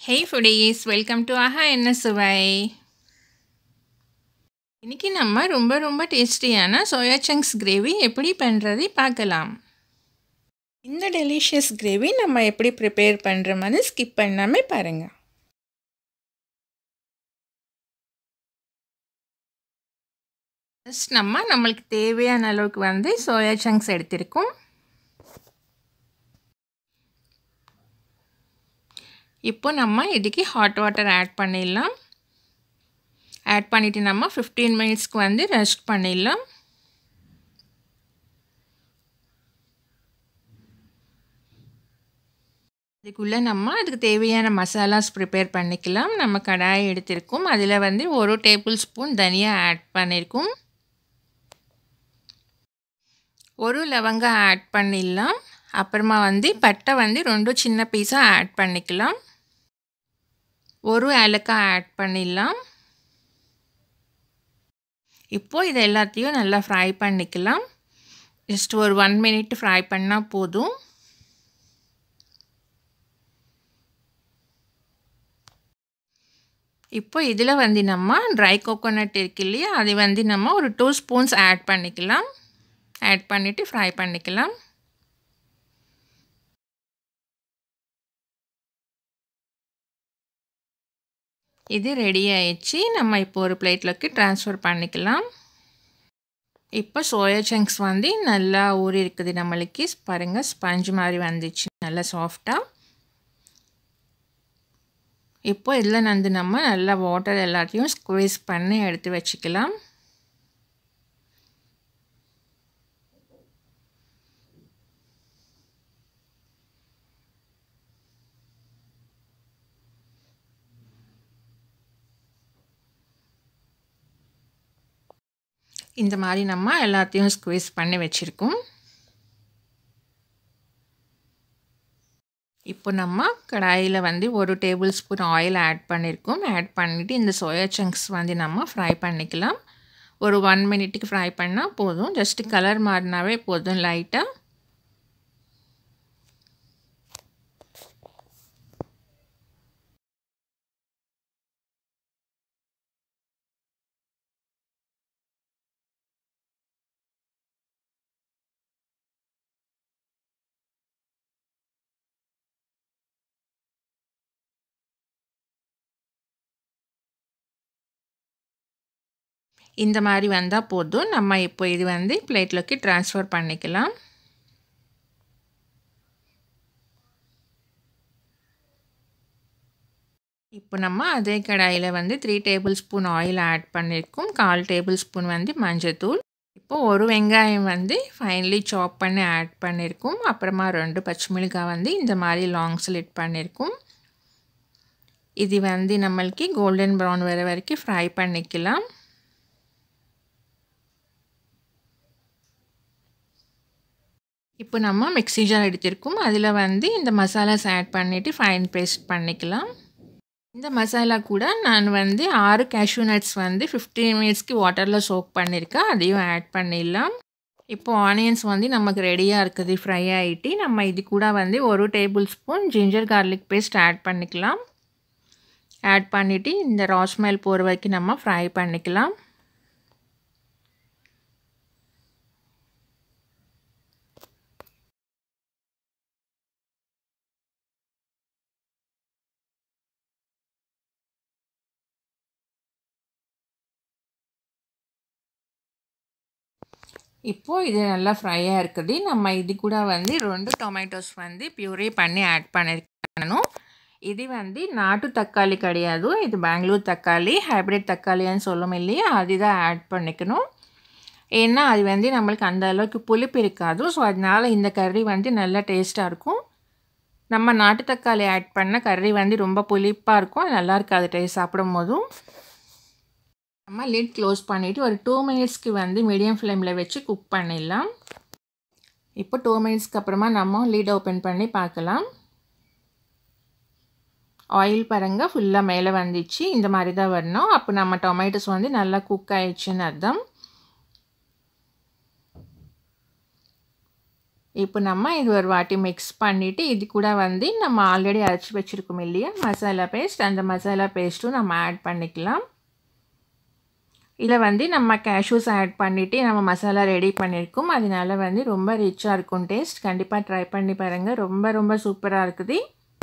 hey foodies welcome to Aaha Enna Suvai இன்றைக்கி நம்ம ரொம்ப ரொம்ப டேஸ்டியான சோயா சங்க்ஸ் கிரேவி எப்படி பண்ணுறது பார்க்கலாம் இந்த டெலிஷியஸ் கிரேவி நம்ம எப்படி ப்ரிப்பேர் பண்ணுற மாதிரி ஸ்கிப் பண்ணாமல் பாருங்கள் ஃபஸ்ட் நம்ம நம்மளுக்கு தேவையான அளவுக்கு வந்து சோயா சங்க்ஸ் எடுத்திருக்கோம் இப்போ நம்ம இதுக்கு ஹாட் வாட்டர் ஆட் பண்ணிடலாம் ஆட் பண்ணிவிட்டு நம்ம ஃபிஃப்டீன் மினிட்ஸ்க்கு வந்து ரெஸ்ட் பண்ணிடலாம் இதுக்குள்ளே நம்ம அதுக்கு தேவையான மசாலாஸ் ப்ரிப்பேர் பண்ணிக்கலாம் நம்ம கடாயை எடுத்திருக்கோம் அதில் வந்து ஒரு டேபிள் ஸ்பூன் தனியாக ஆட் பண்ணியிருக்கோம் ஒரு லவங்கம் ஆட் பண்ணிடலாம் அப்புறமா வந்து பட்டை வந்து ரெண்டு சின்ன பீஸாக ஆட் பண்ணிக்கலாம் ஒரு ஏலக்காய் ஆட் பண்ணிடலாம் இப்போது இது எல்லாத்தையும் நல்லா ஃப்ரை பண்ணிக்கலாம் ஜஸ்ட் ஒரு ஒன் மினிட் ஃப்ரை பண்ணால் போதும் இப்போ இதில் வந்து நம்ம ட்ரை கோகோனட் இருக்கு இல்லையா அது வந்து நம்ம ஒரு டூ ஸ்பூன்ஸ் ஆட் பண்ணிக்கலாம் ஆட் பண்ணிவிட்டு ஃப்ரை பண்ணிக்கலாம் இது ரெடி ஆயிடுச்சு நம்ம இப்போ ஒரு பிளேட்லக்கு ட்ரான்ஸ்ஃபர் பண்ணிக்கலாம் இப்போ சோயா சங்க்ஸ் வந்து நல்லா ஊறி இருக்குது நம்மளுக்கு பாருங்கள் ஸ்பஞ்ச் மாதிரி வந்துச்சு நல்லா சாஃப்டாக இப்போ இதில் வந்து நம்ம நல்லா வாட்டர் எல்லாத்தையும் ஸ்குவீஸ் பண்ணி எடுத்து வச்சுக்கலாம் இந்த மாதிரி நம்ம எல்லாத்தையும் ஸ்குவீஸ் பண்ணி வச்சுருக்கோம் இப்போ நம்ம கடாயில் வந்து ஒரு டேபிள் ஸ்பூன் ஆயில் ஆட் பண்ணியிருக்கோம் ஆட் பண்ணிவிட்டு இந்த சோயா சங்க்ஸ் வந்து நம்ம ஃப்ரை பண்ணிக்கலாம் ஒரு ஒன் மினிட்டுக்கு ஃப்ரை பண்ணால் போதும் ஜஸ்ட்டு கலர் மாறினாவே போதும் லைட்டாக இந்த மாதிரி வந்தால் போதும் நம்ம இப்போ இது வந்து பிளேட்லக்கு ட்ரான்ஸ்ஃபர் பண்ணிக்கலாம் இப்போ நம்ம அதே கடாயில் வந்து three tablespoon oil add பண்ணியிருக்கோம் கால் டேபிள் ஸ்பூன் வந்து மஞ்சத்தூள் இப்போது ஒரு வெங்காயம் வந்து ஃபைனலி சாப் பண்ணி ஆட் பண்ணியிருக்கோம் அப்புறமா ரெண்டு பச்சை மிளகாய் வந்து இந்த மாதிரி லாங் ஸ்லிட் பண்ணியிருக்கோம் இது வந்து நம்மளுக்கு கோல்டன் ப்ரௌன் வர வரைக்கும் ஃப்ரை பண்ணிக்கலாம் இப்போ நம்ம மிக்ஸி ஜார் எடுத்திருக்கோம் அதில் வந்து இந்த மசாலாஸ் ஆட் பண்ணிவிட்டு ஃபைன் பேஸ்ட் பண்ணிக்கலாம் இந்த மசாலா கூட நான் வந்து ஆறு கேஷ்யூ நட்ஸ் வந்து ஃபிஃப்டீன் மினிட்ஸ்க்கு வாட்டரில் சோக் பண்ணியிருக்கேன் அதையும் ஆட் பண்ணிடலாம் இப்போது ஆனியன்ஸ் வந்து நமக்கு ரெடியாக இருக்குது ஃப்ரை ஆகிட்டு நம்ம இது கூட வந்து ஒரு tablespoon ginger garlic paste add பண்ணிக்கலாம் ஆட் பண்ணிவிட்டு இந்த ராஸ்மெல் போகிற வரைக்கும் நம்ம ஃப்ரை பண்ணிக்கலாம் இப்போது இது நல்லா ஃப்ரையாக இருக்குது நம்ம இது கூட வந்து ரெண்டு டொமேட்டோஸ் வந்து பியூரே பண்ணி ஆட் பண்ணிருக்கணும் இது வந்து நாட்டு தக்காளி கிடையாது இது பெங்களூர் தக்காளி ஹைப்ரிட் தக்காளின்னு சொல்லும் இல்லையா அதுதான் ஆட் பண்ணிக்கணும் ஏன்னா அது வந்து நம்மளுக்கு அந்த அளவுக்கு புளிப்பு இருக்காது ஸோ அதனால் இந்த கறி வந்து நல்லா டேஸ்ட்டாக இருக்கும் நம்ம நாட்டு தக்காளி ஆட் பண்ண கறி வந்து ரொம்ப புளிப்பாக இருக்கும் நல்லா இருக்காது டேஸ்ட் சாப்பிடும் போதும் நம்ம லிட் க்ளோஸ் பண்ணிவிட்டு ஒரு டூ மினிட்ஸ்க்கு வந்து மீடியம் ஃப்ளேமில் வச்சு குக் பண்ணிடலாம் இப்போ டூ மினிட்ஸ்க்கு அப்புறமா நம்ம லீட் ஓப்பன் பண்ணி பார்க்கலாம் ஆயில் பாருங்க ஃபுல்லாக மேலே வந்துச்சு இந்த மாதிரி தான் வரணும் அப்போ நம்ம டொமேட்டோஸ் வந்து நல்லா குக் ஆயிடுச்சுன்னு அர்த்தம் இப்போ நம்ம இது ஒரு வாட்டி மிக்ஸ் பண்ணிவிட்டு இது கூட வந்து நம்ம ஆல்ரெடி அரைச்சி வச்சுருக்கோம் இல்லையா மசாலா பேஸ்ட் அந்த மசாலா பேஸ்ட்டும் நம்ம ஆட் பண்ணிக்கலாம் இதில் வந்து நம்ம கேஷ்யூஸ் ஆட் பண்ணிவிட்டு நம்ம மசாலா ரெடி பண்ணியிருக்கோம் அதனால வந்து ரொம்ப ரிச்சாக இருக்கும் டேஸ்ட் கண்டிப்பாக ட்ரை பண்ணி பாருங்கள் ரொம்ப ரொம்ப சூப்பராக இருக்குது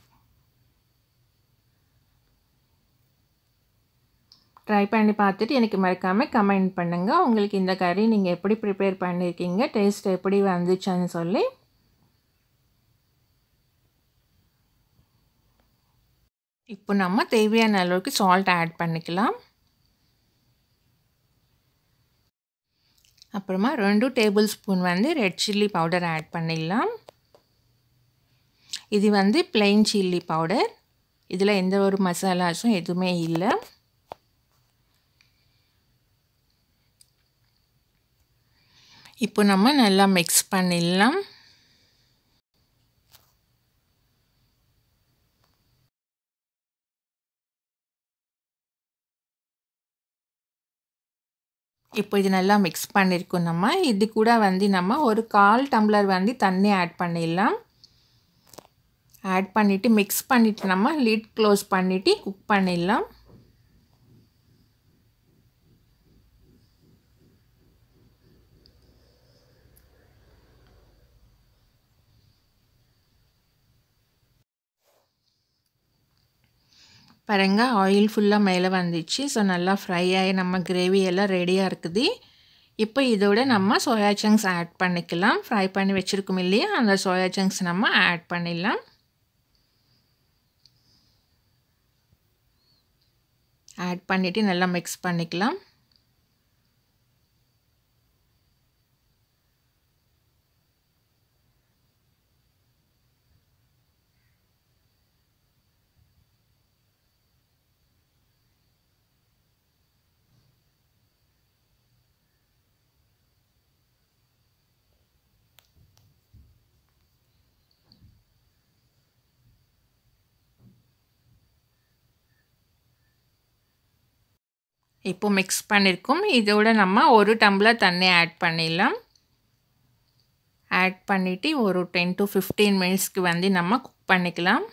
ட்ரை பண்ணி பார்த்துட்டு எனக்கு மறக்காமல் கமெண்ட் பண்ணுங்கள் உங்களுக்கு இந்த கறி நீங்கள் எப்படி ப்ரிப்பேர் பண்ணியிருக்கீங்க டேஸ்ட் எப்படி வந்துச்சுன்னு சொல்லி இப்போ நம்ம தேவையான அளவுக்கு சால்ட் ஆட் பண்ணிக்கலாம் அப்புறமா ரெண்டு டேபிள் ஸ்பூன் வந்து ரெட் சில்லி பவுடர் ஆட் பண்ணிடலாம் இது வந்து பிளெயின் சில்லி பவுடர் இதில் எந்த ஒரு மசாலாஸும் எதுவுமே இல்லை இப்போ நம்ம நல்லா மிக்ஸ் பண்ணிடலாம் இப்போ இது நல்லா மிக்ஸ் பண்ணியிருக்கோம் நம்ம இது கூட வந்து நம்ம ஒரு கால் டம்ளர் வந்து தண்ணி ஆட் பண்ணிடலாம் ஆட் பண்ணிவிட்டு மிக்ஸ் பண்ணிவிட்டு நம்ம லிட் க்ளோஸ் பண்ணிவிட்டு குக் பண்ணிடலாம் பாருங்க ஆயில் ஃபுல்லாக மேலே வந்துச்சு ஸோ நல்லா ஃப்ரை ஆகி நம்ம கிரேவி எல்லாம் ரெடியாக இருக்குது இப்போ இதோட நம்ம சோயா சங்க்ஸ் ஆட் பண்ணிக்கலாம் ஃப்ரை பண்ணி வச்சுருக்கோம் இல்லையா அந்த சோயா சங்க்ஸ் நம்ம ஆட் பண்ணிடலாம் ஆட் பண்ணிவிட்டு நல்லா மிக்ஸ் பண்ணிக்கலாம் இப்போ மிக்ஸ் பண்ணியிருக்கோம் இதோட நம்ம ஒரு டம்ளர் தண்ணி ஆட் பண்ணிடலாம் ஆட் பண்ணிவிட்டு ஒரு டென் டு ஃபிஃப்டீன் மினிட்ஸ்க்கு வந்து நம்ம குக் பண்ணிக்கலாம்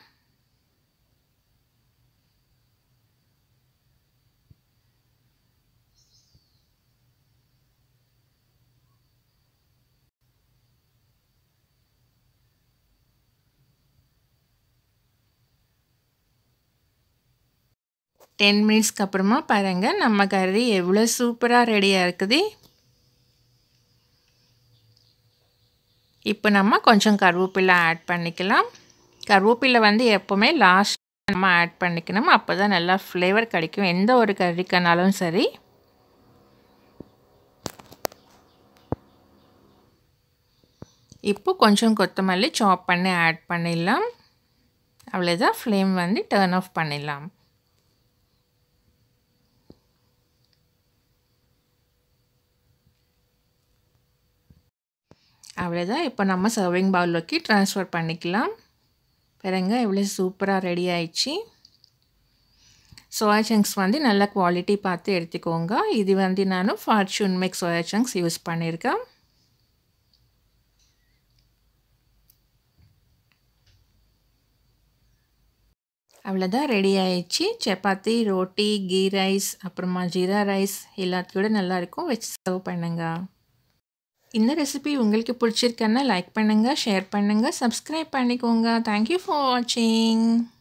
டென் மினிட்ஸ்க்கு அப்புறமா பாருங்கள் நம்ம கறி எவ்வளோ சூப்பராக ரெடியாக இருக்குது இப்போ நம்ம கொஞ்சம் கருவேப்பிலை ஆட் பண்ணிக்கலாம் கருவேப்பிலை வந்து எப்போவுமே லாஸ்ட் நம்ம ஆட் பண்ணிக்கணும் அப்போ தான் நல்லா ஃப்ளேவர் கிடைக்கும் எந்த ஒரு கறிக்கானாலும் சரி இப்போ கொஞ்சம் கொத்தமல்லி சாப் பண்ணி ஆட் பண்ணிடலாம் அவ்வளோதான் ஃப்ளேம் வந்து டேர்ன் ஆஃப் பண்ணிடலாம் அவ்வளோதான் இப்போ நம்ம சர்விங் பவுலுக்கு ட்ரான்ஸ்ஃபர் பண்ணிக்கலாம் பாருங்க எவ்வளோ சூப்பராக ரெடி ஆயிடுச்சு சோயா சங்க்ஸ் வந்து நல்ல குவாலிட்டி பார்த்து எடுத்துக்கோங்க இது வந்து நான் Fortune make soya chunks use பண்ணியிருக்கேன் அவ்வளோதான் ரெடி ஆயிடுச்சு சப்பாத்தி ரோட்டி கீ ரைஸ் அப்புறமா ஜீரா ரைஸ் எல்லாத்தையோட நல்லாயிருக்கும் வச்சு சர்வ் பண்ணுங்க இந்த ரெசிபி உங்களுக்கு பிடிச்சிருக்கன்னா லைக் பண்ணுங்கள் ஷேர் பண்ணுங்கள் சப்ஸ்கிரைப் பண்ணிக்கோங்க தேங்க்யூ ஃபார் வாட்சிங்